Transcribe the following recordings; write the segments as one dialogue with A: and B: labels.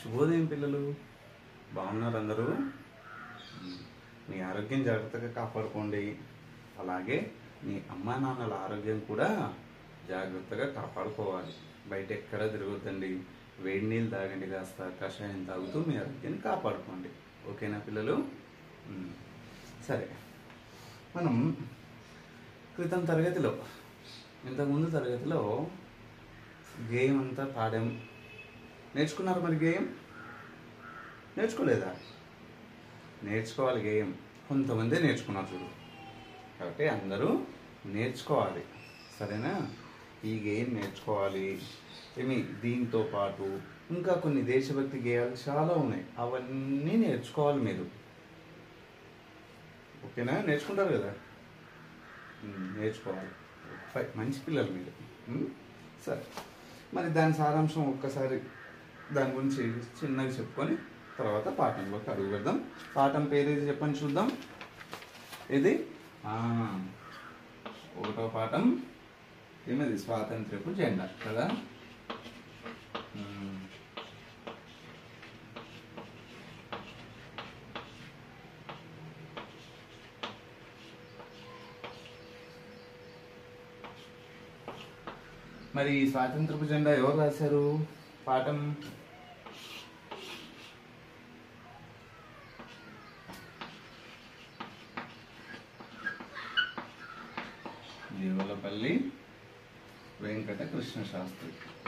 A: శుభోదయం పిల్లలు బాగున్నారు అందరూ మీ ఆరోగ్యం జాగ్రత్తగా కాపాడుకోండి అలాగే మీ అమ్మా నాన్నల ఆరోగ్యం కూడా జాగ్రత్తగా కాపాడుకోవాలి బయట ఎక్కడ తిరగొద్దండి వేడి నీళ్ళు తాగండి కాస్త కషాయం తాగుతూ మీ ఆరోగ్యాన్ని కాపాడుకోండి ఓకేనా పిల్లలు ఉమ్. సరే మనం క్రితం తరగతిలో ఇంతకుముందు తరగతిలో గేమ్ అంతా పాడాం నేర్చుకున్నారు మరి గేయం నేర్చుకోలేదా నేర్చుకోవాలి గేయం కొంతమంది నేర్చుకున్నారు చూడు కాబట్టి అందరూ నేర్చుకోవాలి సరేనా ఈ గేయం నేర్చుకోవాలి ఏమి దీంతో పాటు ఇంకా కొన్ని దేశభక్తి గేయాలు చాలా ఉన్నాయి అవన్నీ నేర్చుకోవాలి మీరు ఓకేనా నేర్చుకుంటారు కదా ఉమ్, నేర్చుకోవాలి ఫై మంచి పిల్లలు మీరు ఉమ్, సరే మరి దాని సారాంశం ఒక్కసారి దాని గురించి చిన్నగా చెప్పుకొని తర్వాత పాఠంలోకి అడుగు పెడదాం పాఠం పేరు ఏది చెప్పని చూద్దాం ఇది ఆ, ఒకటో పాఠం ఏమది స్వాతంత్ర్యపు జెండా కదా ఉమ్. మరి ఈ స్వాతంత్రపు జెండా ఎవరు రాశారు పాఠం దేవులపల్లి వెంకట కృష్ణ శాస్త్రి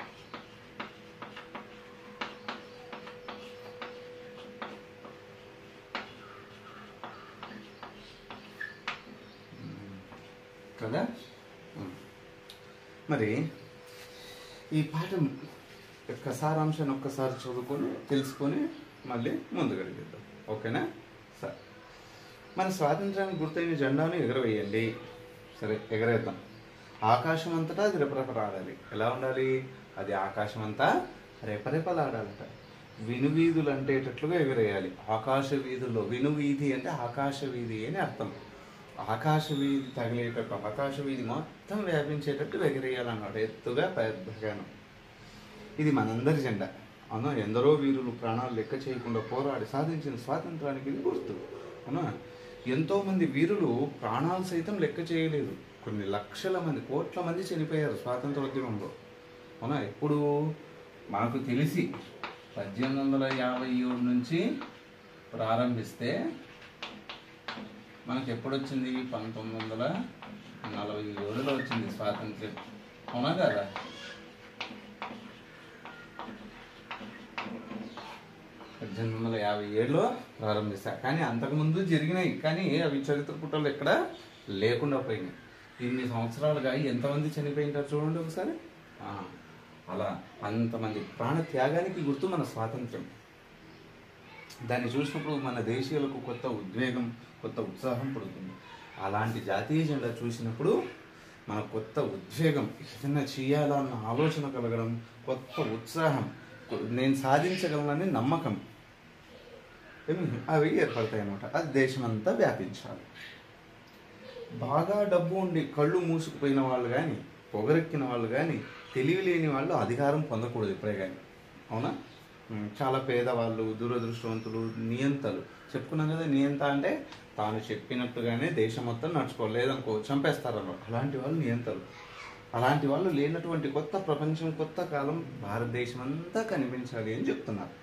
A: కదా ఉమ్. మరి ఈ పాఠం యొక్క సారాంశాన్ని ఒక్కసారి చదువుకొని తెలుసుకొని మళ్ళీ ముందుకు వెళ్దాం ఓకేనా సరే మన స్వాతంత్రానికి గుర్తైన జెండాను ఎగరవేయండి సరే ఎగరేద్దాం ఆకాశం అంతటా అది రెపరెపలాడాలి ఎలా ఉండాలి అది ఆకాశం అంతా రెపరెపలాడాలట వినువీధులు అంటేటట్లుగా ఎగరేయాలి ఆకాశ వీధుల్లో వినువీధి అంటే ఆకాశ వీధి అని అర్థం ఆకాశ వీధి తగిలేటట్టు ఆకాశ వీధి మొత్తం వ్యాపించేటట్టు ఎగరేయాలన్నాడు ఎత్తుగా పెద్దగాను ఇది మనందరి జెండా అవునా ఎందరో వీరులు ప్రాణాలు లెక్క చేయకుండా పోరాడి సాధించిన స్వాతంత్రానికి ఇది గుర్తు అవునా ఎంతో మంది వీరులు ప్రాణాలు సైతం లెక్క చేయలేదు కొన్ని లక్షల మంది కోట్ల మంది చనిపోయారు స్వాతంత్రోద్యమంలో అవునా ఎప్పుడు మనకు తెలిసి పద్దెనిమిది వందల యాభై ఏడు నుంచి ప్రారంభిస్తే మనకి ఎప్పుడు వచ్చింది పంతొమ్మిది వందల నలభై ఏడులో వచ్చింది స్వాతంత్ర్యం అవునా కదా పద్దెనిమిది వందల యాభై ఏడులో ప్రారంభిస్తారు కానీ అంతకుముందు జరిగినాయి కానీ అవి చరిత్ర పుటలు ఎక్కడ లేకుండా పోయినాయి ఇన్ని సంవత్సరాలుగా ఎంతమంది చనిపోయింటారు చూడండి ఒకసారి ఆ, అలా అంతమంది ప్రాణ త్యాగానికి గుర్తు మన స్వాతంత్రం దాన్ని చూసినప్పుడు మన దేశీయులకు కొత్త ఉద్వేగం కొత్త ఉత్సాహం పుడుతుంది అలాంటి జాతీయ జెండా చూసినప్పుడు మన కొత్త ఉద్వేగం ఏదైనా చేయాలన్న ఆలోచన కలగడం కొత్త ఉత్సాహం నేను సాధించగలనని నమ్మకం ఏమి అవి ఏర్పడతాయి అన్నమాట అది దేశమంతా వ్యాపించాలి బాగా డబ్బు ఉండి కళ్ళు మూసుకుపోయిన వాళ్ళు కానీ పొగరెక్కిన వాళ్ళు కానీ తెలివి లేని వాళ్ళు అధికారం పొందకూడదు ఇప్పుడే కానీ అవునా ఉమ్, చాలా పేదవాళ్ళు దురదృష్టవంతులు నియంతలు చెప్పుకున్నాం కదా నియంత అంటే తాను చెప్పినట్టుగానే దేశం మొత్తం నడుచుకోవాలి లేదనుకో చంపేస్తారు అన్నమాట అలాంటి వాళ్ళు నియంతలు అలాంటి వాళ్ళు లేనటువంటి కొత్త ప్రపంచం కొత్త కాలం భారతదేశం అంతా కనిపించాలి అని చెప్తున్నారు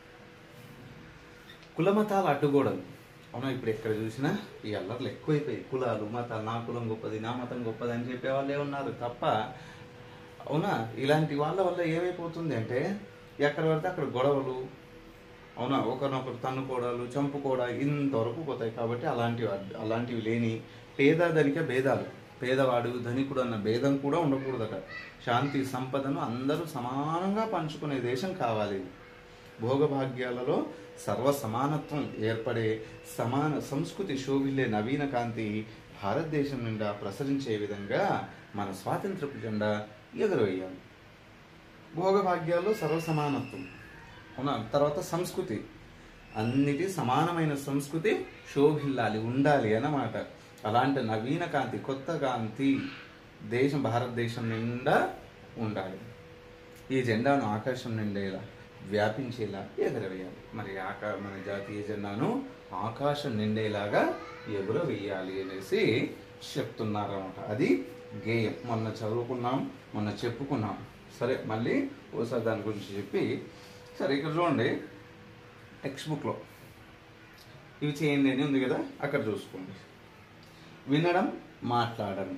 A: కులమతాలు అడ్డుగోడలు అవునా ఇప్పుడు ఎక్కడ చూసినా ఈ అల్లర్లు ఎక్కువైపోయాయి కులాలు మతాలు నా కులం గొప్పది నా మతం గొప్పది అని చెప్పే వాళ్ళే ఉన్నారు తప్ప అవునా ఇలాంటి వాళ్ళ వల్ల ఏమైపోతుంది అంటే ఎక్కడ పడితే అక్కడ గొడవలు అవునా ఒకరినొకరు తన్నుకోవడాలు చంపుకోవడాలు ఇంతవరకు పోతాయి కాబట్టి అలాంటివి అడ్- అలాంటివి లేని పేద ధనిక భేదాలు పేదవాడు ధనికుడు అన్న భేదం కూడా ఉండకూడదట శాంతి సంపదను అందరూ సమానంగా పంచుకునే దేశం కావాలి భోగభాగ్యాలలో సర్వ సమానత్వం ఏర్పడే సమాన సంస్కృతి శోభిల్లే నవీన కాంతి భారతదేశం నిండా ప్రసరించే విధంగా మన స్వాతంత్రపు జెండా ఎగురవేయాలి భోగభాగ్యాల్లో సర్వ సమానత్వం అవునా తర్వాత సంస్కృతి అన్నిటి సమానమైన సంస్కృతి శోభిల్లాలి ఉండాలి అన్నమాట అలాంటి నవీన కాంతి కొత్త కాంతి దేశం భారతదేశం నిండా ఉండాలి ఈ జెండాను ఆకాశం నిండేలా వ్యాపించేలా ఎగరవేయాలి మరి ఆకా మన జాతీయ జెండాను ఆకాశం నిండేలాగా ఎగురవేయాలి అనేసి చెప్తున్నారన్నమాట అది గేయం మొన్న చదువుకున్నాం మొన్న చెప్పుకున్నాం సరే మళ్ళీ ఒకసారి దాని గురించి చెప్పి సరే ఇక్కడ చూడండి టెక్స్ట్ బుక్లో ఇవి చేయండి అని ఉంది కదా అక్కడ చూసుకోండి వినడం మాట్లాడడం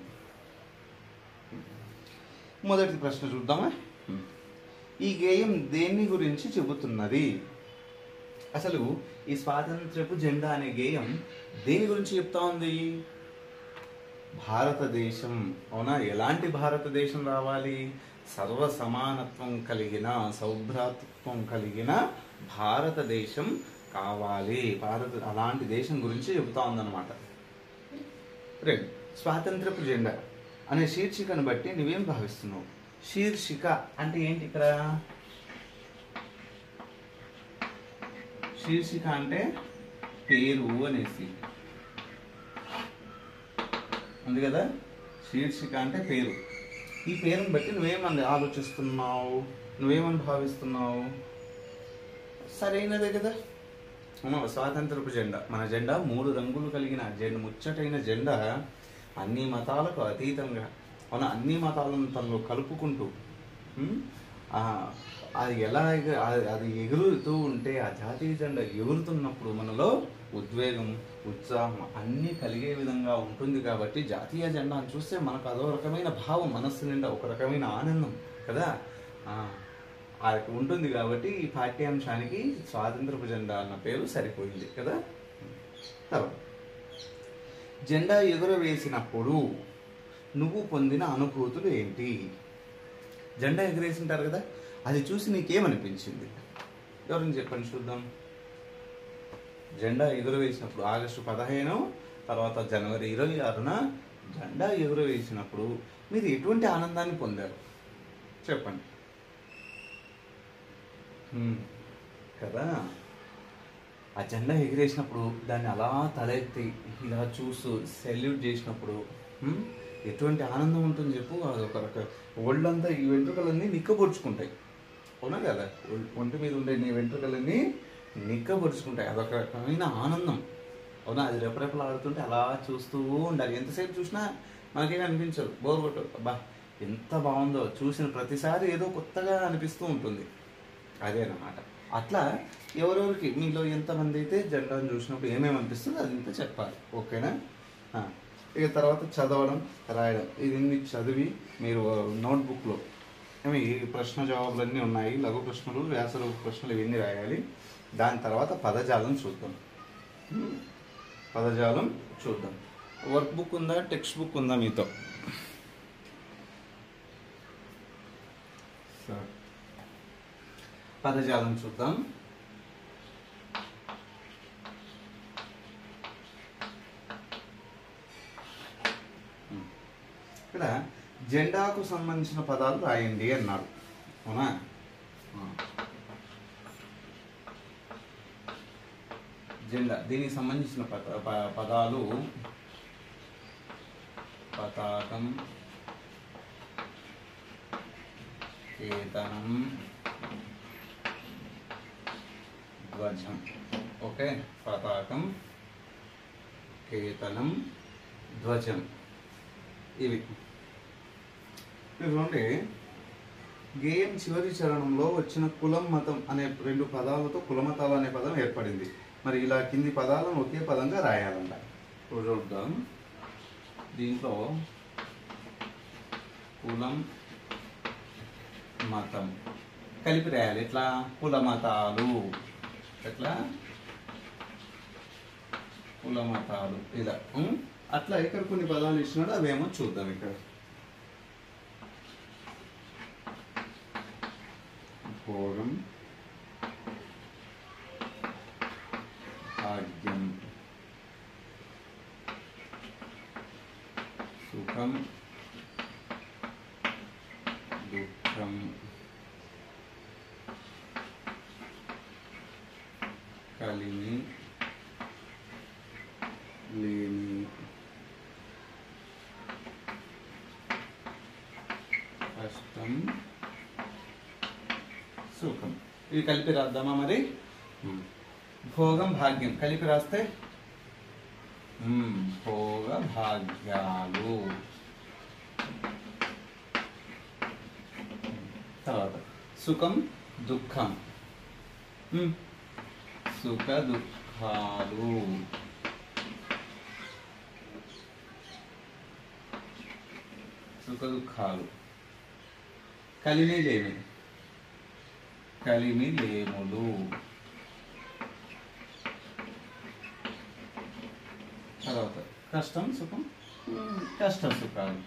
A: మొదటి ప్రశ్న చూద్దామా ఈ గేయం దేని గురించి చెబుతున్నది అసలు ఈ స్వాతంత్రపు జెండా అనే గేయం దేని గురించి చెప్తా ఉంది భారతదేశం అవునా ఎలాంటి భారతదేశం రావాలి సర్వ సమానత్వం కలిగిన సౌభ్రాతృత్వం కలిగిన భారతదేశం కావాలి భారత అలాంటి దేశం గురించి చెబుతా ఉందన్నమాట రెండు స్వాతంత్రపు జెండా అనే శీర్షికను బట్టి నువ్వేం భావిస్తున్నావు శీర్షిక అంటే ఏంటి ఇక్కడ శీర్షిక అంటే పేరు అనేసి ఉంది కదా శీర్షిక అంటే పేరు ఈ పేరుని బట్టి నువ్వేమని ఆలోచిస్తున్నావు నువ్వేమని భావిస్తున్నావు సరైనదే కదా అవును, స్వాతంత్రపు జెండా మన జెండా మూడు రంగులు కలిగిన జెండా ముచ్చటైన జెండా అన్ని మతాలకు అతీతంగా అవునా అన్ని మతాలను తనలో కలుపుకుంటూ ఉమ్, ఆ, అది ఎలా ఎగ- అది- అది ఎగురుతూ ఉంటే ఆ జాతీయ జెండా ఎగురుతున్నప్పుడు మనలో ఉద్వేగం ఉత్సాహం అన్నీ కలిగే విధంగా ఉంటుంది కాబట్టి జాతీయ జెండాను చూస్తే మనకు అదో రకమైన భావం మనస్సు నిండా ఒక రకమైన ఆనందం కదా ఆ, అది ఉంటుంది కాబట్టి ఈ పాఠ్యాంశానికి స్వాతంత్రపు జెండా అన్న పేరు సరిపోయింది కదా తర్వాత జెండా ఎగురవేసినప్పుడు నువ్వు పొందిన అనుభూతులు ఏంటి జెండా ఎగరేసింటారు కదా అది చూసి నీకేమనిపించింది ఎవరిని చెప్పండి చూద్దాం జెండా ఎగురవేసినప్పుడు ఆగస్టు పదిహేను తర్వాత జనవరి ఇరవై ఆరున జెండా ఎగురవేసినప్పుడు మీరు ఎటువంటి ఆనందాన్ని పొందారు చెప్పండి హ్మ్. కదా ఆ జెండా ఎగిరేసినప్పుడు దాన్ని అలా తలెత్తి ఇలా చూస్తూ సెల్యూట్ చేసినప్పుడు హ్మ్, ఎటువంటి ఆనందం ఉంటుంది చెప్పు అదొక రక ఒళ్ళంతా ఈ వెంట్రుకలన్నీ నిక్కబొడుచుకుంటాయి అవునా కదా ఒల్- ఒంటి మీద ఉండే నీ వెంట్రుకలన్నీ నిక్కబొడుచుకుంటాయి అదొక రకమైన ఆనందం అవునా అది రెపరెపలాడుతుంటే అలా చూస్తూ ఉండాలి ఎంతసేపు చూసినా మనకేం అనిపించదు బోర్ కొట్టదు అబ్బా ఎంత బాగుందో చూసిన ప్రతిసారి ఏదో కొత్తగా అనిపిస్తూ ఉంటుంది అదేనమాట అట్లా ఎవరెవరికి మీలో ఎంతమంది అయితే జెండాను చూసినప్పుడు ఏమేమి అనిపిస్తుందో అది ఇంత చెప్పాలి ఓకేనా ఆ, ఇక తర్వాత చదవడం రాయడం ఇది మీకు చదివి మీరు నోట్బుక్లో ఏమి ఈ ప్రశ్న జవాబులన్నీ ఉన్నాయి లఘు ప్రశ్నలు వ్యాస లఘు ప్రశ్నలు ఇవన్నీ రాయాలి దాని తర్వాత పదజాలం చూద్దాం హ్మ్. పదజాలం చూద్దాం వర్క్ బుక్ ఉందా టెక్స్ట్ బుక్ ఉందా మీతో సరే పదజాలం చూద్దాం ఇక్కడ జెండాకు సంబంధించిన పదాలు రాయండి అన్నారు అవునా ఆ. జెండా దీనికి సంబంధించిన పద ప- పదాలు పతాకం కేతనం ధ్వజం ఓకే పతాకం కేతనం ధ్వజం ఇవి మీరు చూడండి గేయం చివరి చరణంలో వచ్చిన కులం మతం అనే రెండు పదాలతో కులమతాలు అనే పదం ఏర్పడింది మరి ఇలా కింది పదాలను ఒకే పదంగా రాయాలంట ఇప్పుడు చూద్దాం దీంట్లో కులం మతం కలిపి రాయాలి ఎట్లా కుల మతాలు ఎట్లా కుల మతాలు ఇలా ఉం? అట్లా ఇక్కడ కొన్ని పదాలు ఇచ్చినాడు అవేమో చూద్దాం ఇక్కడ భోగం భాగ్యం సుఖం దుఃఖం కలిమి లేమి కష్టం సుఖం ఇవి కలిపి రాద్దామా మరి భోగం భాగ్యం కలిపి రాస్తే మ్మ్. భోగ భాగ్యాలు తర్వాత సుఖం దుఃఖం మ్మ్. సుఖ దుఃఖాలు సుఖ దుఃఖాలు కలిమి లేమి కలిమి లేములు తర్వాత కష్టం సుఖం మ్మ్. కష్ట సుఖాలు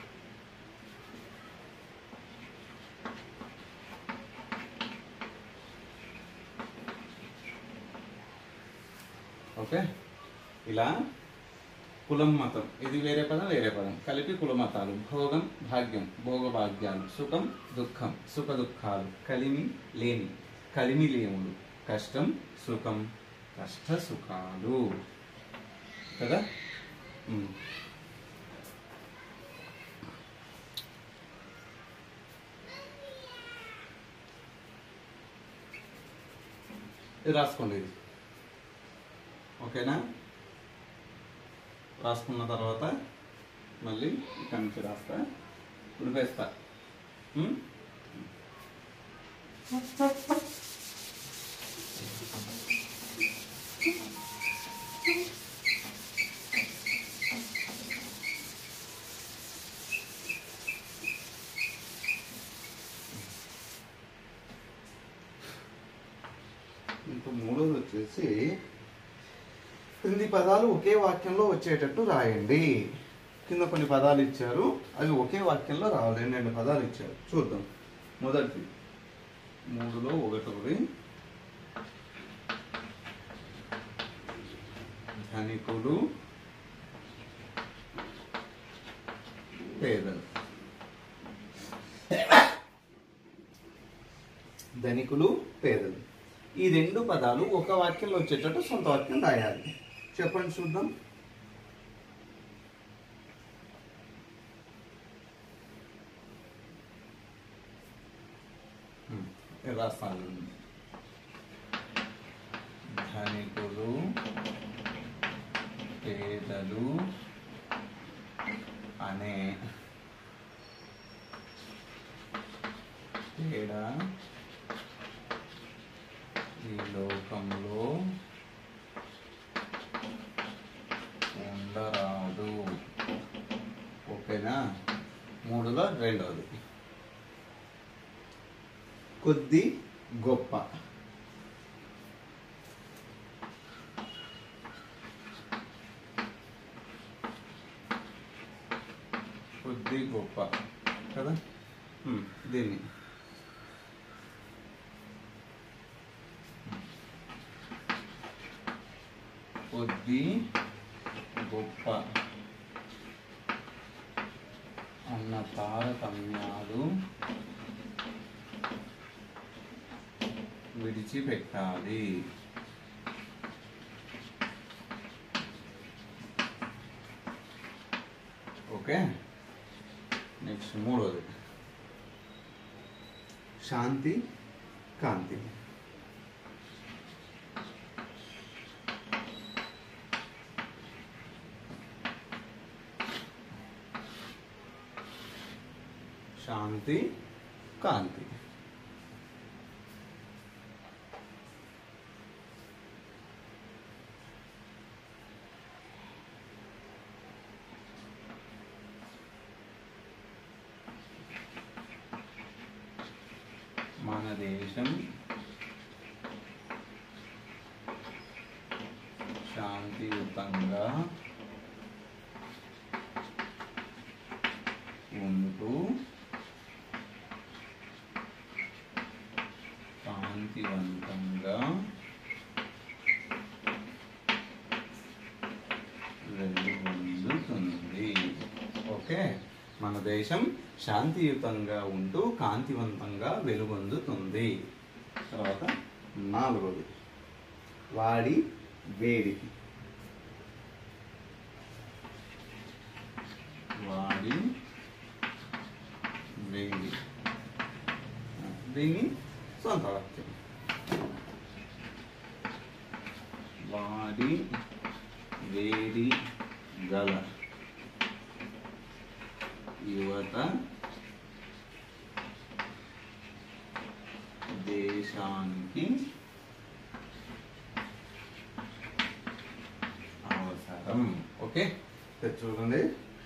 A: ఓకే ఇలా కులం మతం ఇది వేరే పదం వేరే పదం కలిపి కుల మతాలు భోగం భాగ్యం భోగ భాగ్యాలు సుఖం దుఃఖం సుఖ దుఃఖాలు కలిమి లేని కలిమి లేములు కష్టం సుఖం కష్ట సుఖాలు కదా ఉమ్. ఇది రాసుకోండి ఇది ఓకేనా రాసుకున్న తర్వాత మళ్ళీ ఇక్కడి నుంచి రాస్తా ఉడిపేస్తా ఉమ్? ఇంకా మూడోది వచ్చేసి క్రింది పదాలు ఒకే వాక్యంలో వచ్చేటట్టు రాయండి కింద కొన్ని పదాలు ఇచ్చారు అవి ఒకే వాక్యంలో రావాలి రెండు రెండు పదాలు ఇచ్చారు చూద్దాం మొదటిది మూడులో ఒకటోది ధనికులు పేదలు ధనికులు పేదలు ఈ రెండు పదాలు ఒక వాక్యంలో వచ్చేటట్టు సొంత వాక్యం రాయాలి చెప్పండి చూద్దాం హ్మ్, ఇది రాస్తాను ధనికులు పేదలు అనే తేడా ఈ లోకంలో ఉండరాదు ఓకేనా మూడులో రెండవది కొద్ది గొప్ప కొద్ది గొప్ప కదా హ్మ్, దీన్ని కొద్ది గొప్ప అన్న తారతమ్యాలు విడిచిపెట్టాలి ఓకే నెక్స్ట్ మూడోది శాంతి కాంతి శాంతి కాంతి మన దేశం శాంతియుతంగా ఉంటూ కాంతివంతంగా వెలుగొందుతుంది ఓకే మన దేశం శాంతియుతంగా ఉంటూ కాంతివంతంగా వెలుగొందుతుంది తర్వాత నాలుగోది వాడి వేడికి వాడి వేడి దీన్ని సొంత వాక్యం వాడి వేడి గల యువత దేశానికి అవసరం ఓకే ఇక్కడ చూడండి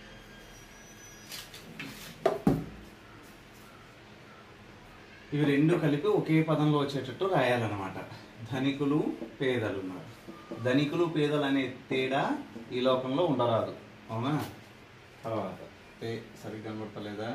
A: ఇవి రెండు కలిపి ఒకే పదంలో వచ్చేటట్టు రాయాలన్నమాట ధనికులు పేదలు ఉన్నారు ధనికులు పేదలు అనే తేడా ఈ లోకంలో ఉండరాదు అవునా తర్వాత పే సరిగ్గా కనబడతలేదా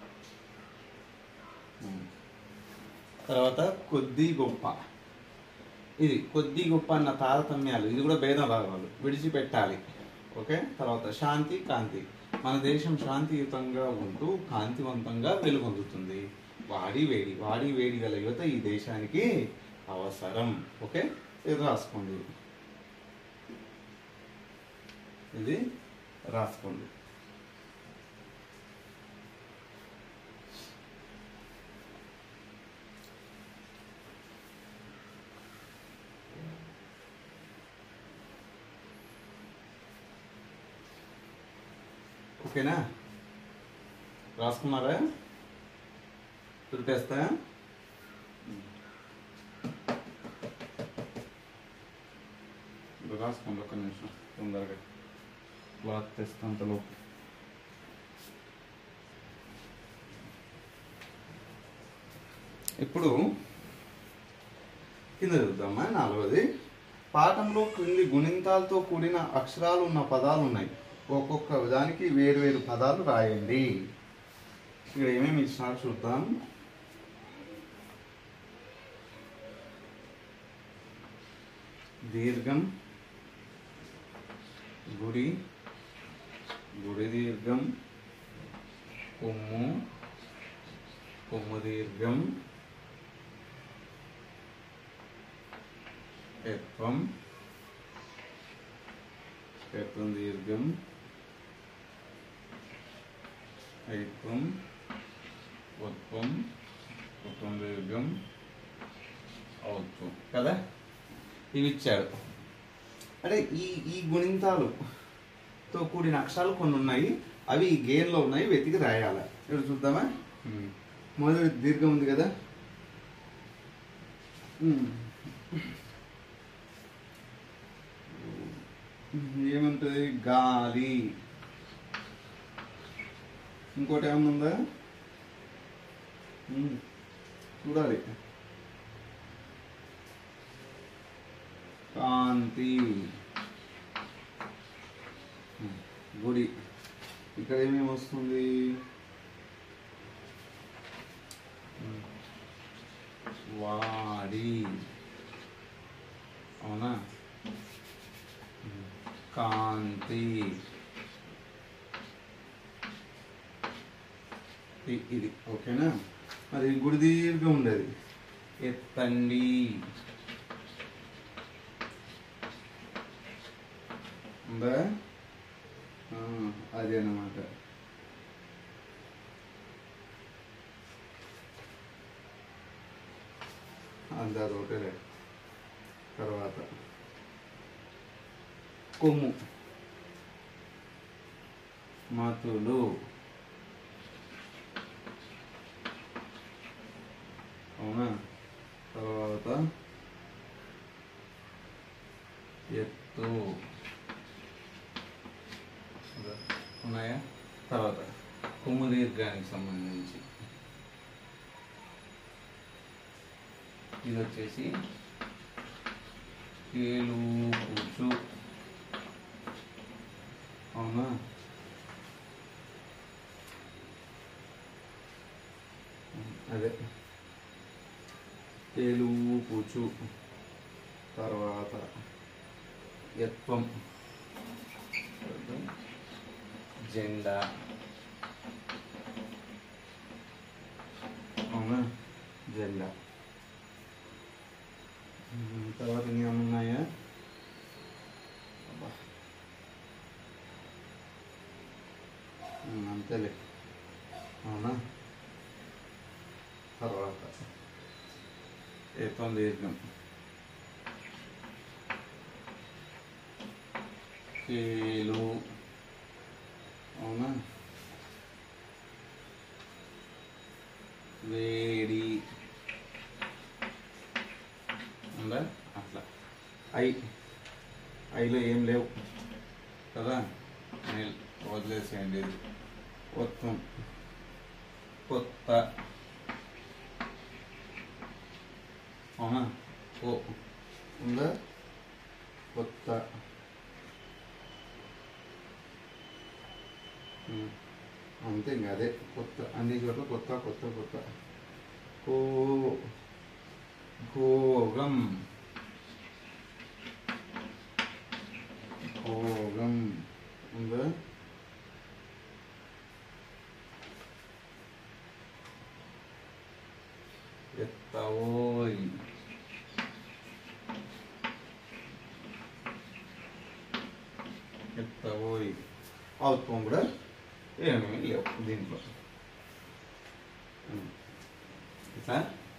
A: ఉమ్. తర్వాత కొద్ది గొప్ప ఇది కొద్ది గొప్ప అన్న తారతమ్యాలు ఇది కూడా భేద భాగాలు విడిచిపెట్టాలి ఓకే తర్వాత శాంతి కాంతి మన దేశం శాంతియుతంగా ఉంటూ కాంతివంతంగా వెలుగొందుతుంది వాడి వేడి వాడి వేడి గల యువత ఈ దేశానికి అవసరం ఓకే ఇది రాసుకోండి ఇది రాసుకోండి ఓకేనా రాసుకున్నారా తుడిపేస్తా ఇప్పుడు రాసుకోండి ఒక నిమిషం తొందరగా క్లాత్ తెస్తా అంతలోపు ఇప్పుడు కింద చూద్దామా నాలుగోది పాఠంలో క్రింది గుణింతాలతో కూడిన అక్షరాలు ఉన్న పదాలు ఉన్నాయి ఒక్కొక్క దానికి వేరు వేరు పదాలు రాయండి ఇక్కడ ఏమేమి ఇచ్చినారో చూద్దాం దీర్ఘం గుడి గుడి దీర్ఘం కొమ్ము కొమ్ము దీర్ఘం ఎత్వం ఎత్వం దీర్ఘం ఐత్వం ఉత్వం ఉత్వం దీర్ఘం ఔత్వం కదా ఇవి ఇచ్చాడు అంటే ఈ ఈ గుణింతాలు తో కూడిన అక్షరాలు కొన్ని ఉన్నాయి అవి ఈ గేర్లో ఉన్నాయి వెతికి రాయాలి ఇక్కడ చూద్దామా మొదటి దీర్ఘం ఉంది కదా ఉమ్. ఏముంటుంది గాలి ఇంకోటి ఏమన్నా ఉందా ఉమ్. చూడాలి కాంతి ఉమ్. గుడి ఇక్కడ ఏమేమి వస్తుంది ఉమ్. వాడి అవునా ఉమ్. కాంతి ఇ- ఇది ఓకేనా మరి గుడి దీర్ఘం ఉండేది ఎత్తండి ఉందా ఆ, అదే అన్నమాట అంతే అదొకటే తర్వాత కొమ్ము మతులు అవునా తర్వాత ఎత్తు ఉందా? ఉన్నాయా తర్వాత కొమ్ము దీర్ఘానికి సంబంధించి ఇది వచ్చేసి ఏలు కూర్చు అవునా అదే ఏలు కూచు తర్వాత యత్వం జెండా అవునా జెండా ఉమ్, తర్వాత ఇంకేమైనా ఉన్నాయా అబ్బా. ఉమ్, అంతేలే అవునా తర్వాత ఏతం దీర్ఘం కేలు అవునా వేడి ఉందా అట్లా ఐ ఐలో ఏం లేవు కదా నేను వదిలేసేయండి ఇది మొత్తం కొత్త అవునా ఓ ఉందా కొత్త ఉమ్. అంతే ఇంకా అదే కొత్త అన్ని చోట్ల కొత్త కొత్త కొత్త కో భోగం భోగం ఉందా ఎత్తవోయ్ ఎత్తవోయ్ అవుతాం కూడా ఏమీ లేవు దీంట్లో ఉం. ఇట్లా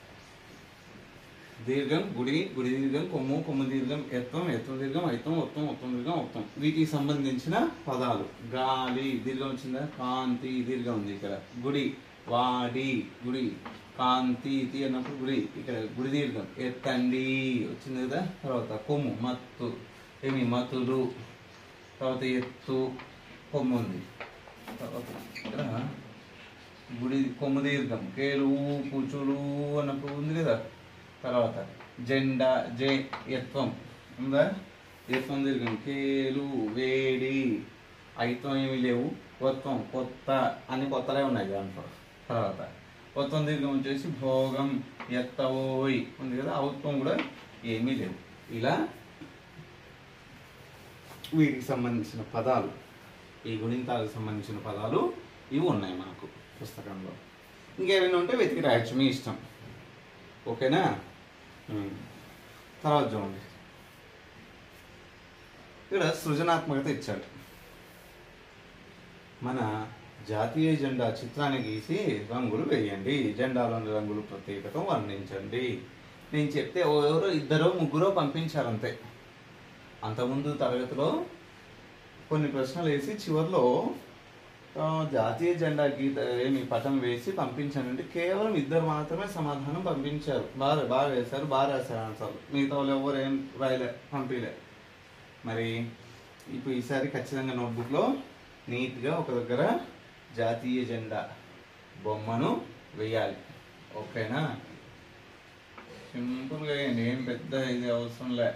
A: దీర్ఘం గుడి గుడి దీర్ఘం కొమ్ము కొమ్ము దీర్ఘం ఎత్తం ఎత్తం దీర్ఘం ఐతం ఒత్తం ఒత్తం దీర్ఘం ఒత్తం వీటికి సంబంధించిన పదాలు గాలి దీర్ఘం వచ్చిందా కాంతి దీర్ఘం ఉంది ఇక్కడ గుడి వాడి గుడి కాంతి ఇది అన్నప్పుడు గుడి ఇక్కడ గుడి దీర్ఘం ఎత్తండి వచ్చింది కదా తర్వాత కొమ్ము మత్తు ఏమి మతులు తర్వాత ఎత్తు కొమ్ము ఉంది తర్వాత ఇక్కడ గుడి కొమ్ము దీర్ఘం కేలు కూచులు అన్నప్పుడు ఉంది కదా తర్వాత జెండా జే ఎత్వం ఉందా ఎత్వం దీర్ఘం కేలు వేడి ఐతం ఏమీ లేవు కొత్తం కొత్త అన్ని కొత్తలే ఉన్నాయి దాంట్లో తర్వాత కొత్తం దీర్ఘం వచ్చేసి భోగం ఎత్తవోయ్ ఉంది కదా ఔత్వం కూడా ఏమీ లేవు ఇలా వీటికి సంబంధించిన పదాలు ఈ గుణింతాలకు సంబంధించిన పదాలు ఇవి ఉన్నాయి మనకు పుస్తకంలో ఇంకేమైనా ఉంటే వెతికి రాయొచ్చు మీ ఇష్టం ఓకేనా ఉమ్. తర్వాత చూడండి ఇక్కడ సృజనాత్మకత ఇచ్చాడు మన జాతీయ జెండా చిత్రాన్ని గీసి రంగులు వేయండి జెండాలోని రంగులు ప్రత్యేకత వర్ణించండి నేను చెప్తే ఓ ఎవరో ఇద్దరో ముగ్గురో పంపించారు అంతే అంతకుముందు తరగతిలో కొన్ని ప్రశ్నలు వేసి చివరిలో ఆ, జాతీయ జెండా గీత ఏమి పటం వేసి పంపించాను అంటే కేవలం ఇద్దరు మాత్రమే సమాధానం పంపించారు బాగా బాగా వేశారు బాగా రాశారు ఆన్సర్లు మిగతా వాళ్ళు ఎవరు ఏం రాయలే పంపిలే మరి ఇప్పుడు ఈసారి ఖచ్చితంగా నోట్బుక్లో నీట్గా ఒక దగ్గర జాతీయ జెండా బొమ్మను వేయాలి ఓకేనా సింపుల్గా వేయండి ఏం పెద్ద ఇది అవసరం లే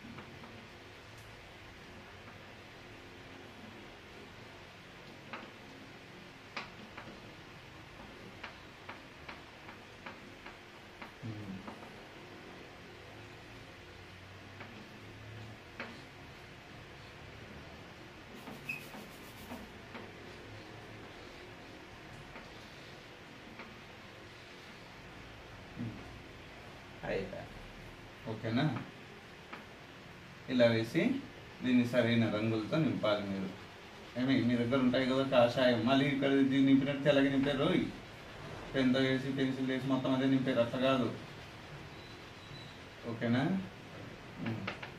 A: అయిపోయా ఓకేనా ఇలా వేసి దీన్ని సరైన రంగులతో నింపాలి మీరు ఏమి మీ దగ్గర ఉంటాయి కదా కాషాయం మళ్ళీ ఇక్కడ దీన్ని నింపినట్టు తెల్లగా నింపారు రోయ్ పెన్తో వేసి పెన్సిల్ వేసి మొత్తం అదే నింపారు అట్లా కాదు ఓకేనా ఉమ్.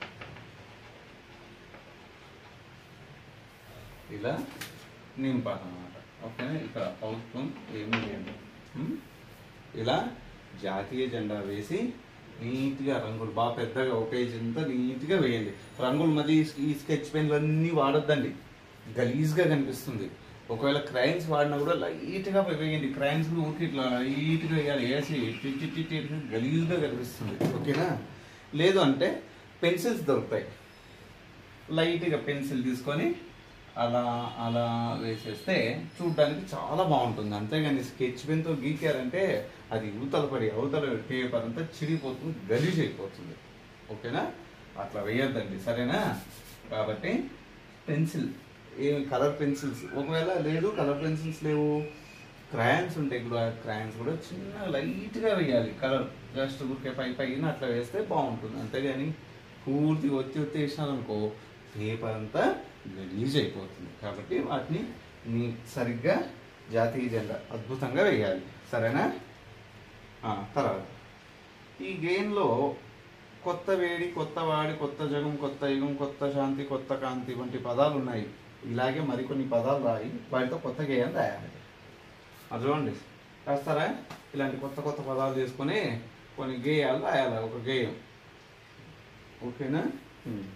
A: ఇలా నింపాలన్నమాట ఓకేనా ఇక్కడ అవుట్కమ్ ఏమీ లేదు ఉమ్. ఇలా జాతీయ జెండా వేసి నీట్గా రంగులు బాగా పెద్దగా ఒక పేజ్ అంతా నీట్గా వేయండి రంగులు మళ్ళీ ఈ స్కెచ్ పెన్లు అన్నీ వాడొద్దండి గలీజ్గా కనిపిస్తుంది ఒకవేళ క్రైన్స్ వాడినా కూడా లైట్గా వేయండి క్రైన్స్ కూడా ఊరికి ఇట్లా లైట్గా వేయాలి వేసి టిట్టి టిట్టి గలీజ్గా కనిపిస్తుంది ఓకేనా లేదు అంటే పెన్సిల్స్ దొరుకుతాయి లైట్గా పెన్సిల్ తీసుకొని అలా అలా వేసేస్తే చూడడానికి చాలా బాగుంటుంది అంతేగాని స్కెచ్ పెన్తో గీకారంటే అది ఊతల పడి అవతల పేపర్ అంతా చిరిగిపోతుంది గలీజ్ అయిపోతుంది ఓకేనా అట్లా వేయొద్దండి సరేనా కాబట్టి పెన్సిల్ ఏ కలర్ పెన్సిల్స్ ఒకవేళ లేదు కలర్ పెన్సిల్స్ లేవు క్రయాన్స్ ఉంటాయి ఇప్పుడు ఆ క్రయాన్స్ కూడా చిన్న లైట్గా వేయాలి కలర్ జస్ట్ ఊరికే పై పైన అట్లా వేస్తే బాగుంటుంది అంతేగాని పూర్తి ఒత్తి ఒత్తి వేసినారనుకో పేపర్ అంతా గలీజ్ అయిపోతుంది కాబట్టి వాటిని నీ సరిగ్గా జాతీయ జెండా అద్భుతంగా వేయాలి సరేనా ఆ, తర్వాత ఈ గేమ్లో కొత్త వేడి కొత్త వాడి కొత్త జగం కొత్త యుగం కొత్త శాంతి కొత్త కాంతి వంటి పదాలు ఉన్నాయి ఇలాగే మరికొన్ని పదాలు రాయి వాటితో కొత్త గేయం రాయాలి అది చూడండి రాస్తారా ఇలాంటి కొత్త కొత్త పదాలు తీసుకొని కొన్ని గేయాలు రాయాలి ఒక గేయం ఓకేనా ఉమ్.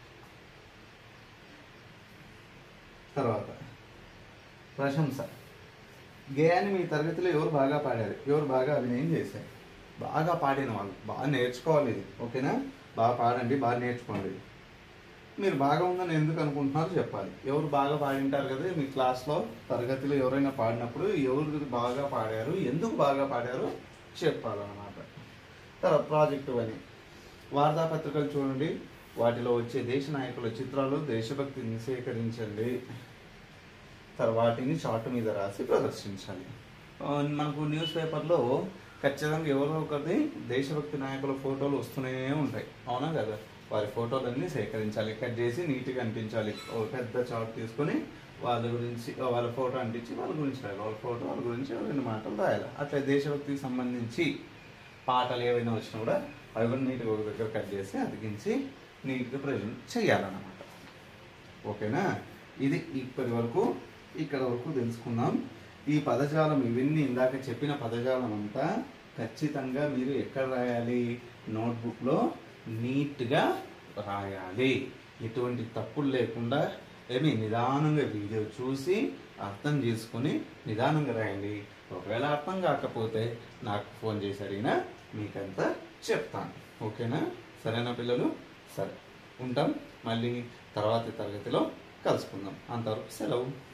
A: తర్వాత ప్రశంస గేయాన్ని మీ తరగతిలో ఎవరు బాగా పాడారు ఎవరు బాగా అభినయం చేశారు బాగా పాడిన వాళ్ళు బాగా నేర్చుకోవాలి ఇది ఓకేనా బాగా పాడండి బాగా నేర్చుకోండి మీరు బాగా ఉందని ఎందుకు అనుకుంటున్నారో చెప్పాలి ఎవరు బాగా పాడింటారు కదా మీ క్లాస్లో తరగతిలో ఎవరైనా పాడినప్పుడు ఎవరు బాగా పాడారు ఎందుకు బాగా పాడారు చెప్పాలన్నమాట తర్వాత ప్రాజెక్టు అని వార్తాపత్రికలు చూడండి వాటిలో వచ్చే దేశ నాయకుల చిత్రాలు దేశభక్తిని సేకరించండి తర్వాత వాటిని చార్ట్ మీద రాసి ప్రదర్శించాలి ఆ, మనకు న్యూస్ పేపర్లో ఖచ్చితంగా ఎవరో ఒకరిది దేశభక్తి నాయకుల ఫోటోలు వస్తూనే ఉంటాయి అవునా కదా వారి ఫోటోలన్నీ సేకరించాలి కట్ చేసి నీట్గా అంటించాలి ఓ పెద్ద చార్ట్ తీసుకొని వాళ్ళ గురించి వాళ్ళ ఫోటో అంటించి వాళ్ళ గురించి రాయాలి వాళ్ళ ఫోటో వాళ్ళ గురించి రెండు మాటలు రాయాలి అట్లా దేశభక్తికి సంబంధించి పాటలు ఏవైనా వచ్చినా కూడా అవి కూడా నీట్గా ఒక దగ్గర కట్ చేసి అతికించి నీట్గా ప్రజెంట్ చేయాలన్నమాట ఓకేనా ఇది ఇప్పటి వరకు ఇక్కడ వరకు తెలుసుకుందాం ఈ పదజాలం ఇవన్నీ ఇందాక చెప్పిన పదజాలం అంతా ఖచ్చితంగా మీరు ఎక్కడ రాయాలి నోట్బుక్లో నీట్గా రాయాలి ఎటువంటి తప్పులు లేకుండా ఏమి నిదానంగా వీడియో చూసి అర్థం చేసుకొని నిదానంగా రాయండి ఒకవేళ అర్థం కాకపోతే నాకు ఫోన్ చేసి అడిగినా మీకంతా చెప్తాను ఓకేనా సరేనా పిల్లలు సరే ఉంటాం మళ్ళీ తర్వాతి తరగతిలో కలుసుకుందాం అంతవరకు సెలవు